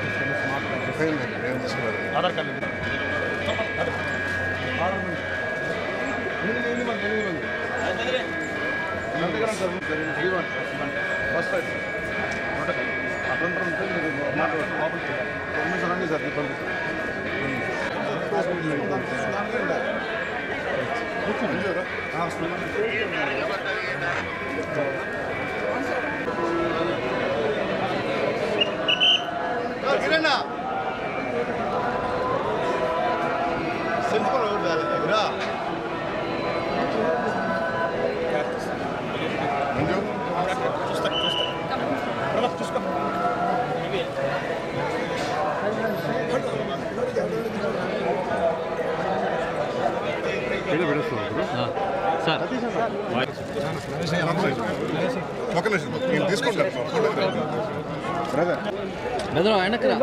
Aadhaar card first right అటువంటి ఉంటే మీరు మాట్లాడండి పర్మిషన్ అండి సార్ కిరణ్ సింపుల్ దగ్గర చూస్తా చూస్తా చూసుకో సార్ ఒక నిమిషం నేను తీసుకుంటాను బ్రదర్ బెదరు వెనక్కి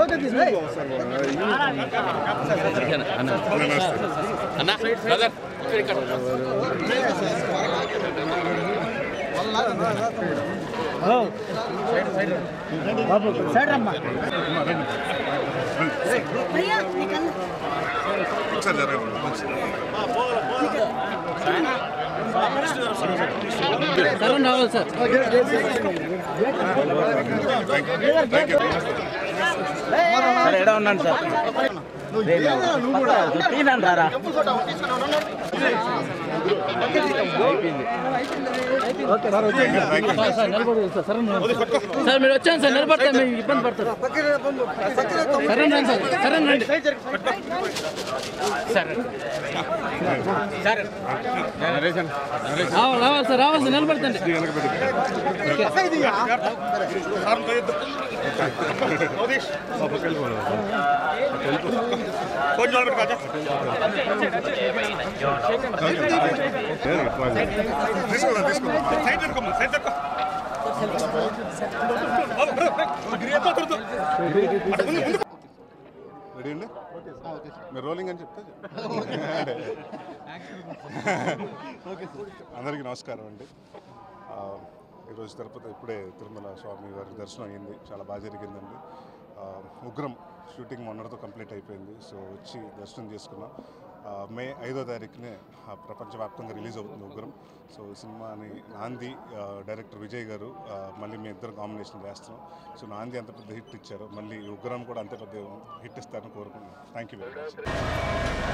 అన్న అన్న బ్రదర్ ఇక్కడ ఇక్కడ ఒకసారి జరగండి సరే రావాలి సార్ సార్ ఎక్కడ ఉన్నాను సార్ తీనండి రారా సార్, సార్ నిలబడు సార్ సరే నిలబడు. సార్ మీరు వచ్చాను సార్ నిలబడతారు మీరు ఇబ్బంది పడతారు సరే రండి సార్ సరే రండి సరే రావాలి రావాలి సార్ రావాలి సార్ నిలబడతండి తీసుకుందాం తీసుకుందాం సైడ్ జరుకోమ్మా సైడ్ జరుకో రెడీ అండి మీరు రోలింగ్ అని చెప్తే అందరికీ నమస్కారం అండి ఆ, ఈరోజు తిరుపతి ఇప్పుడే తిరుమల స్వామి వారి దర్శనం అయింది చాలా బాగా జరిగిందండి ఆ, ఉగ్రం షూటింగ్ మొన్నటితో కంప్లీట్ అయిపోయింది సో వచ్చి దర్శనం చేసుకున్నాం ఆ, మే ఐదో తారీఖునే ఆ, ప్రపంచవ్యాప్తంగా రిలీజ్ అవుతుంది ఉగ్రం సో ఈ సినిమాని నాంది ఆ, డైరెక్టర్ విజయ్ గారు ఆ, మళ్ళీ మీ ఇద్దరు కాంబినేషన్ చేస్తున్నాం సో నాంది అంత పెద్ద హిట్ ఇచ్చారు మళ్ళీ ఈ ఉగ్రం కూడా అంతే పెద్ద హిట్ ఇస్తారని కోరుకుంటున్నాను థ్యాంక్ యూ వెరీ మచ్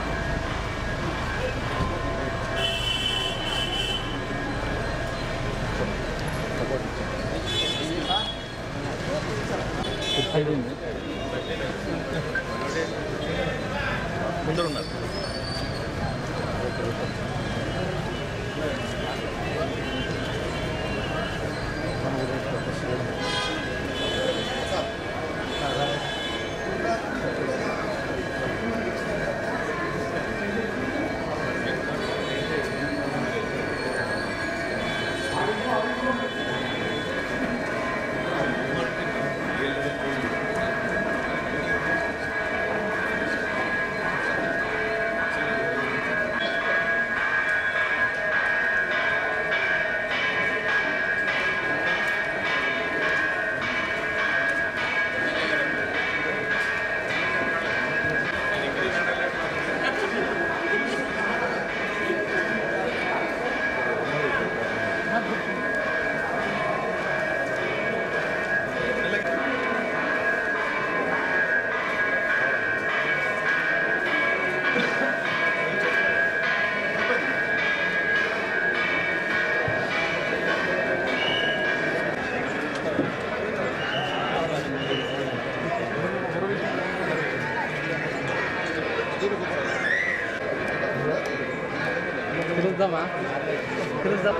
పిలుద్దామా పిలుద్దాం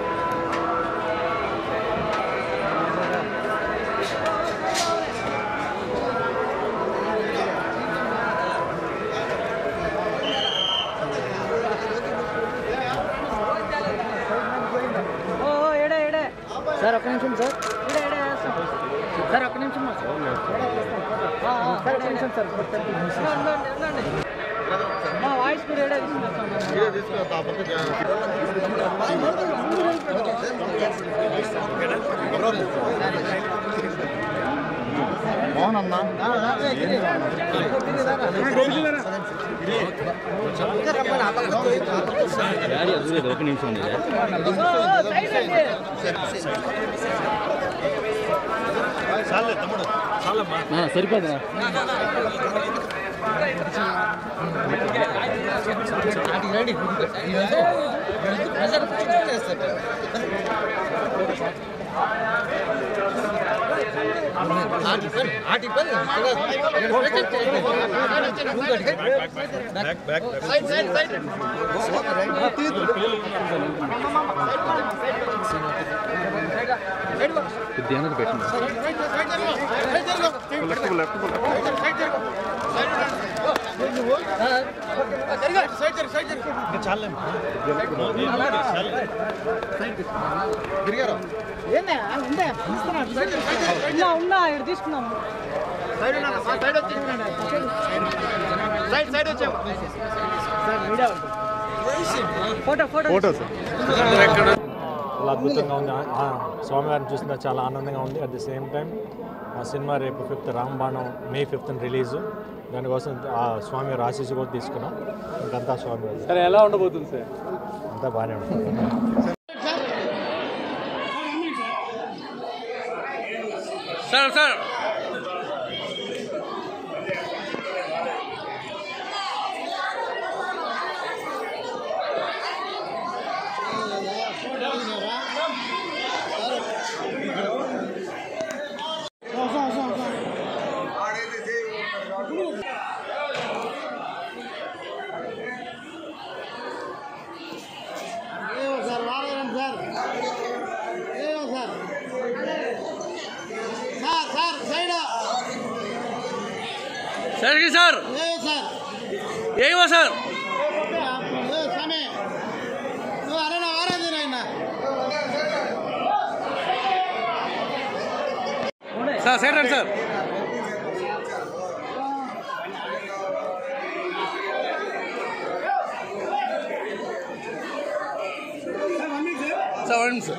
సార్ ఒక్క నిమిషం సార్ సార్ ఒక్క నిమిషం సార్ ఒక్క నిమిషం సార్ మా వాయిస్ మీరు ఏడా తీసుకుందాం ఒక నిమిషం ఉంది సరిపోతుందా కొద్దిగా వెనక్కి పెట్టండి ఉన్నా ఉన్నా ఇక్కడ తీసుకున్నాము ఫోటో ఫోటో చాలా అద్భుతంగా ఉంది ఆ- ఆ స్వామివారిని చూసిన చాలా ఆనందంగా ఉంది అట్ ది సేమ్ టైం ఆ సినిమా రేపు fifth Rambanam May fifth release దానికోసం ఆ స్వామి ఆశీస్సు కూడా తీసుకున్నాం ఇంకంతా స్వామి సరే ఎలా ఉండబోతుంది సార్ అంతా బాగానే ఉంటుంది సార్ సార్ సార్ సార్ ఏమో సార్ సార్ సైడ్ రండి సార్ సార్ రండి సార్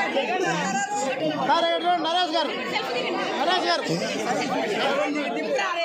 నరేష్ గారు నరేష్ గారు